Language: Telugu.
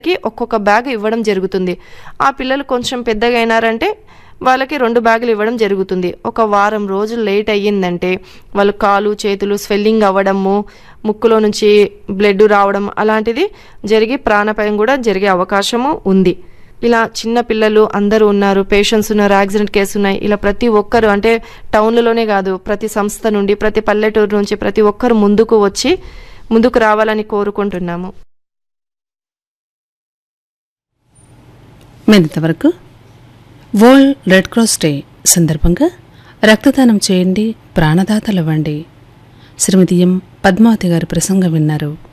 కి ఒక్కొక్క బ్యాగ్ ఇవ్వడం జరుగుతుంది ఆ పిల్లలు కొంచెం పెద్దగా అయినారంటే వాళ్ళకి రెండు బ్యాగులు ఇవ్వడం జరుగుతుంది ఒక వారం రోజులు లేట్ అయ్యిందంటే వాళ్ళు కాలు చేతులు స్వెల్లింగ్ అవ్వడము ముక్కులో నుంచి బ్లడ్ రావడం అలాంటిది జరిగి ప్రాణాపాయం కూడా జరిగే అవకాశము ఉంది ఇలా చిన్న పిల్లలు అందరూ ఉన్నారు పేషెంట్స్ ఉన్నారు యాక్సిడెంట్ కేసు ఉన్నాయి ఇలా ప్రతి ఒక్కరు అంటే టౌన్లలోనే కాదు ప్రతి సంస్థ నుండి ప్రతి పల్లెటూరు నుంచి ప్రతి ఒక్కరు ముందుకు వచ్చి ముందుకు రావాలని కోరుకుంటున్నాము మీరింతవరకు వరల్డ్ రెడ్ క్రాస్ డే సందర్భంగా రక్తదానం చేయండి ప్రాణదాతలవ్వండి శ్రీమతి ఎం పద్మావతి గారి ప్రసంగం విన్నారు